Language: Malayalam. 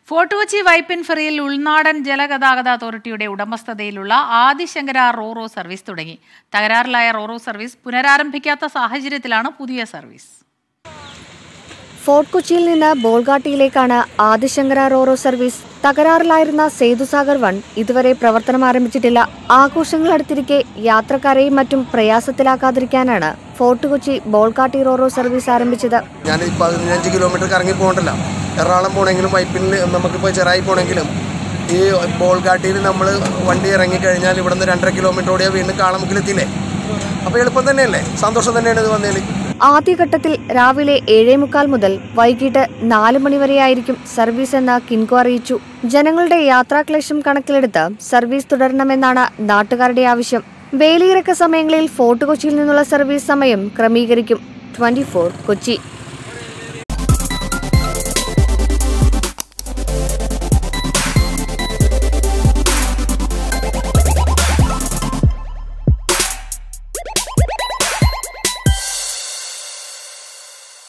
ഫോർട്ട് കൊച്ചി വൈപ്പിൻ ഫെറിയിൽ ഉൾനാടൻ ജലഗതാഗത അതോറിറ്റിയുടെ ഉടമസ്ഥതയിലുള്ള ആദിശങ്കര റോറോ സർവീസ് തുടങ്ങി തകരാറിലായ റോറോ സർവീസ് പുനരാരംഭിക്കാത്ത സാഹചര്യത്തിലാണ് പുതിയ സർവീസ് ഫോർട്ട് കൊച്ചിയിൽ നിന്ന് ബോൾഗാട്ടിയിലേക്കാണ് ആദിശങ്കര റോറോ സർവീസ് തകരാറിലായിരുന്ന സേതുസാഗർ വൺ ഇതുവരെ പ്രവർത്തനം ആരംഭിച്ചിട്ടില്ല ആഘോഷങ്ങൾ അടുത്തിരിക്കെ യാത്രക്കാരെയും മറ്റും പ്രയാസത്തിലാക്കാതിരിക്കാനാണ് ഫോർട്ട് കൊച്ചി ബോൾഗാട്ടി റോറോ സർവീസ് ആരംഭിച്ചത് ഞാൻ ഈ പതിനഞ്ച് കിലോമീറ്റർ കറങ്ങി പോകണ്ടല്ല എറണാകുളം പോകണമെങ്കിലും വൈപ്പിനിൽ നമുക്കിപ്പോൾ ചെറായി പോകണമെങ്കിലും ഈ ബോൾഗാട്ടിയിൽ നമ്മൾ വണ്ടി ഇറങ്ങിക്കഴിഞ്ഞാൽ ഇവിടുന്ന് രണ്ടര കിലോമീറ്റർ ഓടിയാൽ വീണ്ടും കാളമുക്കിലെത്തിയില്ലേ അപ്പോൾ എളുപ്പം തന്നെയല്ലേ സന്തോഷം തന്നെയാണ് ഇത് വന്നതിൽ ആദ്യഘട്ടത്തിൽ രാവിലെ ഏഴേ മുക്കാൽ മുതൽ വൈകിട്ട് നാല് മണിവരെയായിരിക്കും സർവീസ് എന്ന് കിൻകോ അറിയിച്ചു ജനങ്ങളുടെ യാത്രാക്ലേശം കണക്കിലെടുത്ത് സർവീസ് തുടരണമെന്നാണ് നാട്ടുകാരുടെ ആവശ്യം വേലിയിറക്ക സമയങ്ങളിൽ ഫോർട്ട് കൊച്ചിയിൽ നിന്നുള്ള സർവീസ് സമയം ക്രമീകരിക്കും ട്വന്റി കൊച്ചി